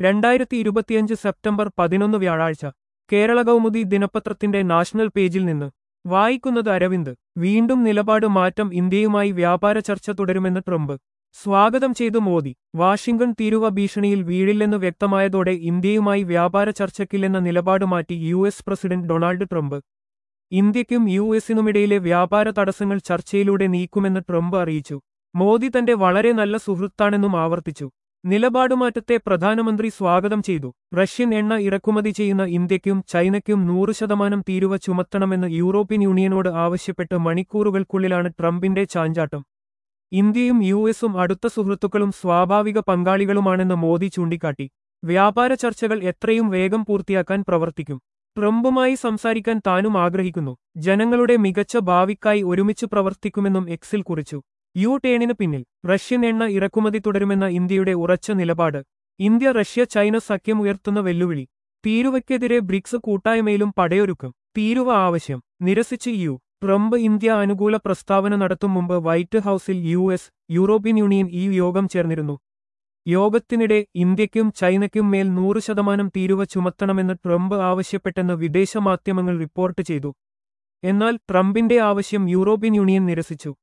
രണ്ടായിരത്തി ഇരുപത്തിയഞ്ച് സെപ്റ്റംബർ പതിനൊന്ന് വ്യാഴാഴ്ച കേരള കൗമുദി ദിനപത്രത്തിന്റെ നാഷണൽ പേജിൽ നിന്ന് വായിക്കുന്നത് അരവിന്ദ് വീണ്ടും നിലപാട് മാറ്റം ഇന്ത്യയുമായി വ്യാപാര ചർച്ച തുടരുമെന്ന് ട്രംപ് സ്വാഗതം ചെയ്തു മോദി വാഷിംഗ്ടൺ തീരുവ ഭീഷണിയിൽ വീഴില്ലെന്ന് വ്യക്തമായതോടെ ഇന്ത്യയുമായി വ്യാപാര ചർച്ചയ്ക്കില്ലെന്ന നിലപാട് മാറ്റി U S president Donald Trump ഇന്ത്യയ്ക്കും യു എസിനുമിടയിലെ വ്യാപാര തടസ്സങ്ങൾ ചർച്ചയിലൂടെ നീക്കുമെന്ന് ട്രംപ് അറിയിച്ചു മോദി തന്റെ വളരെ നല്ല സുഹൃത്താണെന്നും ആവർത്തിച്ചു നിലപാടുമാറ്റത്തെ പ്രധാനമന്ത്രി സ്വാഗതം ചെയ്തു റഷ്യൻ എണ്ണ ഇറക്കുമതി ചെയ്യുന്ന ഇന്ത്യയ്ക്കും ചൈനയ്ക്കും നൂറ് ശതമാനം തീരുവ ചുമത്തണമെന്ന് യൂറോപ്യൻ യൂണിയനോട് ആവശ്യപ്പെട്ട് മണിക്കൂറുകൾക്കുള്ളിലാണ് ട്രംപിന്റെ ചാഞ്ചാട്ടം ഇന്ത്യയും യു എസും അടുത്ത സുഹൃത്തുക്കളും സ്വാഭാവിക പങ്കാളികളുമാണെന്ന് മോദി ചൂണ്ടിക്കാട്ടി വ്യാപാര ചർച്ചകൾ എത്രയും വേഗം പൂർത്തിയാക്കാൻ പ്രവർത്തിക്കും ട്രംപുമായി സംസാരിക്കാൻ താനും ആഗ്രഹിക്കുന്നു ജനങ്ങളുടെ മികച്ച ഭാവിക്കായി ഒരുമിച്ച് പ്രവർത്തിക്കുമെന്നും എക്സിൽ കുറിച്ചു യു ടേണിന് പിന്നിൽ റഷ്യൻ എണ്ണ ഇറക്കുമതി തുടരുമെന്ന ഇന്ത്യയുടെ ഉറച്ച നിലപാട് ഇന്ത്യ റഷ്യ ചൈന സഖ്യം ഉയർത്തുന്ന വെല്ലുവിളി തീരുവയ്ക്കെതിരെ ബ്രിക്സ് കൂട്ടായ്മയിലും പടയൊരുക്കും തീരുവ ആവശ്യം നിരസിച്ച് യു ട്രംപ് ഇന്ത്യ അനുകൂല പ്രസ്താവന നടത്തും മുമ്പ് വൈറ്റ് ഹൌസിൽ യു എസ് യൂറോപ്യൻ യൂണിയൻ ഈ യോഗം ചേർന്നിരുന്നു യോഗത്തിനിടെ ഇന്ത്യയ്ക്കും ചൈനയ്ക്കും മേൽ നൂറ് ശതമാനം തീരുവ ചുമത്തണമെന്ന് ട്രംപ് ആവശ്യപ്പെട്ടെന്ന് വിദേശ മാധ്യമങ്ങൾ റിപ്പോർട്ട് ചെയ്തു എന്നാൽ ട്രംപിന്റെ ആവശ്യം യൂറോപ്യൻ യൂണിയൻ നിരസിച്ചു